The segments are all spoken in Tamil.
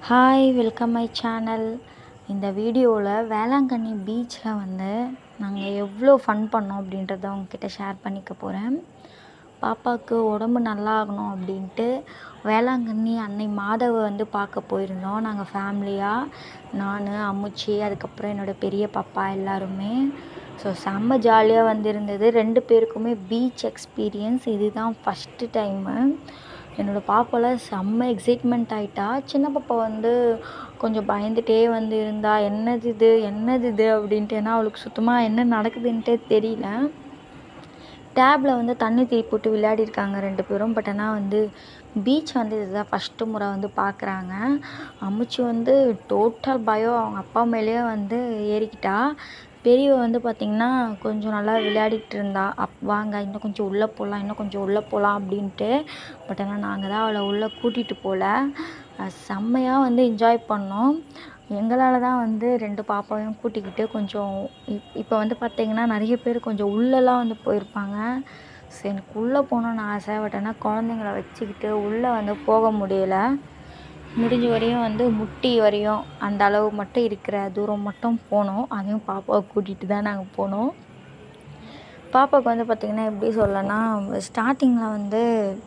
ஹாய் வெல்கம் மை சேனல் இந்த வீடியோவில் வேளாங்கண்ணி பீச்சில் வந்து நாங்கள் எவ்வளோ ஃபன் பண்ணோம் அப்படின்றத உங்ககிட்ட ஷேர் பண்ணிக்க போகிறேன் பாப்பாவுக்கு உடம்பு நல்லா ஆகணும் அப்படின்ட்டு வேளாங்கண்ணி அன்னை மாதாவை வந்து பார்க்க போயிருந்தோம் நாங்கள் ஃபேமிலியாக நான் அம்முச்சி அதுக்கப்புறம் என்னோடய பெரிய பாப்பா எல்லாருமே ஸோ செம்ம ஜாலியாக வந்திருந்தது ரெண்டு பேருக்குமே பீச் எக்ஸ்பீரியன்ஸ் இதுதான் ஃபஸ்ட்டு டைமு என்னோடய பாப்பாலாம் செம்ம எக்ஸைட்மெண்ட் ஆகிட்டா சின்ன பாப்பா வந்து கொஞ்சம் பயந்துகிட்டே வந்து இருந்தா என்னது இது என்னது இது அப்படின்ட்டு ஏன்னா அவளுக்கு சுத்தமாக என்ன நடக்குதுன்ட்டே தெரியல டேப்பில் வந்து தண்ணி தீ போட்டு விளையாடிருக்காங்க ரெண்டு பேரும் பட் ஆனால் வந்து பீச் வந்து இதுதான் ஃபஸ்ட்டு முறை வந்து பார்க்குறாங்க அம்முச்சி வந்து டோட்டல் பயம் அவங்க அப்பா மேலேயே வந்து ஏறிக்கிட்டா பெரியவ வந்து பார்த்திங்கன்னா கொஞ்சம் நல்லா விளையாடிட்டு இருந்தா அப் வாங்க இன்னும் கொஞ்சம் உள்ளே போகலாம் இன்னும் கொஞ்சம் உள்ளே போகலாம் அப்படின்ட்டு பட் ஆனால் நாங்கள் தான் அவளை உள்ளே கூட்டிகிட்டு போகல செம்மையாக வந்து என்ஜாய் பண்ணோம் எங்களால் தான் வந்து ரெண்டு பாப்பாவையும் கூட்டிக்கிட்டு கொஞ்சம் இப் இப்போ வந்து பார்த்திங்கன்னா நிறைய பேர் கொஞ்சம் உள்ளெல்லாம் வந்து போயிருப்பாங்க சரி எனக்கு உள்ளே போகணுன்னு ஆசை பட் ஆனால் குழந்தைங்கள வச்சுக்கிட்டு உள்ளே வந்து போக முடியல முடிஞ்ச வரையும் வந்து முட்டி வரையும் அந்த அளவு மட்டும் இருக்கிற தூரம் மட்டும் போனோம் அதையும் பாப்பாவை கூட்டிகிட்டு தான் நாங்கள் போனோம் பாப்பாவுக்கு வந்து பார்த்திங்கன்னா எப்படி சொல்லனா ஸ்டார்டிங்கில் வந்து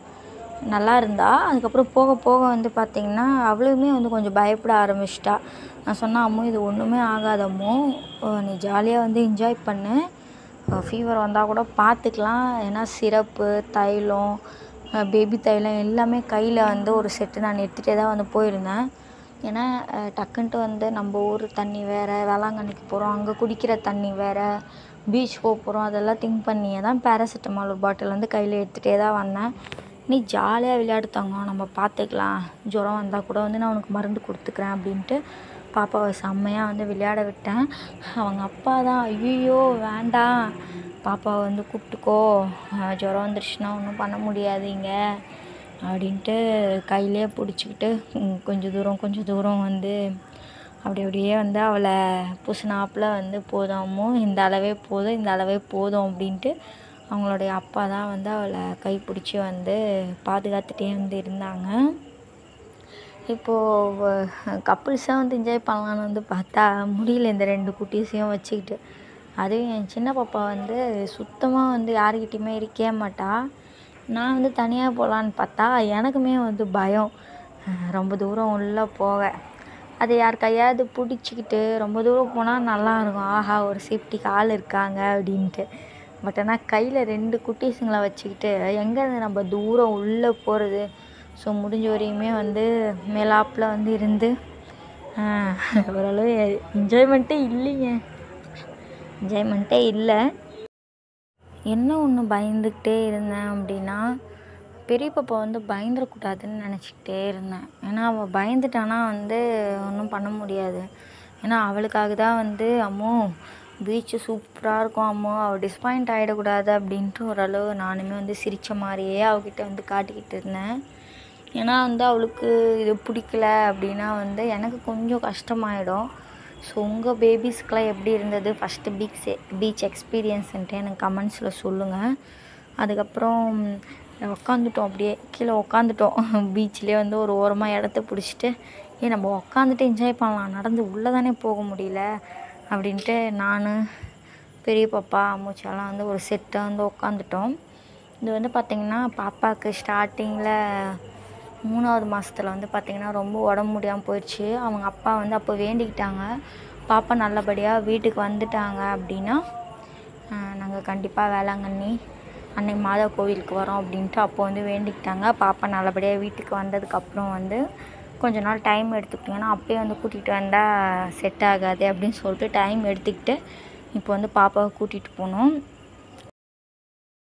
நல்லா இருந்தா அதுக்கப்புறம் போக போக வந்து பார்த்திங்கன்னா அவளுமே வந்து கொஞ்சம் பயப்பட ஆரம்பிச்சிட்டா நான் சொன்னேன் அம்மு இது ஒன்றுமே ஆகாதம்மோ நீ ஜாலியாக வந்து என்ஜாய் பண்ணு ஃபீவர் வந்தால் கூட பார்த்துக்கலாம் ஏன்னா சிரப்பு தைலம் பேபி தைலம் எல்லாமே கையில் வந்து ஒரு செட்டு நான் எடுத்துகிட்டே தான் வந்து போயிருந்தேன் ஏன்னா டக்குன்ட்டு வந்து நம்ம ஊர் தண்ணி வேறு வேளாங்கண்ணிக்கு போகிறோம் அங்கே குடிக்கிற தண்ணி வேறு பீச் போக போகிறோம் அதெல்லாம் திங்க் பண்ணியே தான் பேராசிட்டமால் ஒரு பாட்டில் வந்து கையில் எடுத்துகிட்டே தான் வந்தேன் நீ ஜாலியாக விளையாடு தங்கம் நம்ம பார்த்துக்கலாம் ஜுரம் வந்தால் கூட வந்து நான் உனக்கு மருந்து கொடுத்துக்கிறேன் அப்படின்ட்டு பாப்பாவை செம்மையாக வந்து விளையாட விட்டேன் அவங்க அப்பா தான் ஐயோ வேண்டாம் பாப்பாவை வந்து கூப்பிட்டுக்கோ ஜுரம் வந்துருச்சுன்னா ஒன்றும் பண்ண முடியாதீங்க அப்படின்ட்டு கையிலே பிடிச்சிக்கிட்டு கொஞ்சம் தூரம் கொஞ்சம் தூரம் வந்து அப்படி அப்படியே வந்து அவளை புசுனாப்பில் வந்து போதாமோ இந்த அளவே போதும் இந்த அளவே போதும் அப்படின்ட்டு அவங்களுடைய அப்பா தான் வந்து அவளை கைப்பிடிச்சி வந்து பாதுகாத்துட்டே வந்து இருந்தாங்க இப்போது கப்புள்ஸாக வந்து என்ஜாய் பண்ணலான்னு வந்து பார்த்தா முடியல இந்த ரெண்டு குட்டீஸையும் வச்சுக்கிட்டு அதுவும் என் சின்ன பாப்பா வந்து சுத்தமாக வந்து யாருக்கிட்டேயுமே இருக்கவே மாட்டா நான் வந்து தனியாக போகலான்னு பார்த்தா எனக்குமே வந்து பயம் ரொம்ப தூரம் உள்ளே போக அது யார் கையாவது பிடிச்சிக்கிட்டு ரொம்ப தூரம் போனால் நல்லா இருக்கும் ஆஹா ஒரு சேஃப்டிக்கு ஆள் இருக்காங்க அப்படின்ட்டு பட் ஆனால் கையில் ரெண்டு குட்டீஸுங்களை வச்சுக்கிட்டு எங்கேருந்து நம்ம தூரம் உள்ளே போகிறது ஸோ முடிஞ்ச வரையுமே வந்து மேலாப்பில் வந்து இருந்து ஓரளவு என்ஜாய்மெண்ட்டே இல்லைங்க என்ஜாய்மெண்ட்டே இல்லை என்ன ஒன்று பயந்துக்கிட்டே இருந்தேன் அப்படின்னா பெரிய பாப்பா வந்து பயந்துடக்கூடாதுன்னு நினச்சிக்கிட்டே இருந்தேன் ஏன்னா அவள் பயந்துட்டானா வந்து ஒன்றும் பண்ண முடியாது ஏன்னா அவளுக்காக தான் வந்து அம்மோ பீச்சு சூப்பராக இருக்கும் அம்மோ அவள் டிஸ்பாயிண்ட் ஆகிடக்கூடாது அப்படின்ட்டு ஓரளவு நானுமே வந்து சிரித்த மாதிரியே அவகிட்ட வந்து காட்டிக்கிட்டு இருந்தேன் ஏன்னா வந்து அவளுக்கு இது பிடிக்கல அப்படின்னா வந்து எனக்கு கொஞ்சம் கஷ்டமாயிடும் ஸோ உங்கள் பேபிஸ்க்கெலாம் எப்படி இருந்தது ஃபஸ்ட்டு பீச் பீச் எக்ஸ்பீரியன்ஸுன்ட்டு எனக்கு கமெண்ட்ஸில் சொல்லுங்கள் அதுக்கப்புறம் உக்காந்துட்டோம் அப்படியே கீழே உக்காந்துட்டோம் பீச்லேயே வந்து ஒரு ஓரமாக இடத்த பிடிச்சிட்டு ஏ நம்ம உக்காந்துட்டு என்ஜாய் பண்ணலாம் நடந்து உள்ளே தானே போக முடியல அப்படின்ட்டு நான் பெரிய பாப்பா அம்முச்செல்லாம் வந்து ஒரு செட்டை வந்து உக்காந்துட்டோம் இது வந்து பார்த்திங்கன்னா பாப்பாவுக்கு ஸ்டார்டிங்கில் மூணாவது மாதத்தில் வந்து பார்த்திங்கன்னா ரொம்ப உடம்பு முடியாமல் போயிடுச்சு அவங்க அப்பா வந்து அப்போ வேண்டிக்கிட்டாங்க பாப்பா நல்லபடியாக வீட்டுக்கு வந்துட்டாங்க அப்படின்னா நாங்கள் கண்டிப்பாக வேளாங்கண்ணி அன்னை மாதா கோவிலுக்கு வரோம் அப்படின்ட்டு அப்போ வந்து வேண்டிக்கிட்டாங்க பாப்பா நல்லபடியாக வீட்டுக்கு வந்ததுக்கப்புறம் வந்து கொஞ்ச நாள் டைம் எடுத்துக்கிட்டிங்கன்னா அப்போயே வந்து கூட்டிகிட்டு வந்தால் செட் ஆகாது அப்படின்னு சொல்லிட்டு டைம் எடுத்துக்கிட்டு இப்போ வந்து பாப்பாவை கூட்டிகிட்டு போனோம்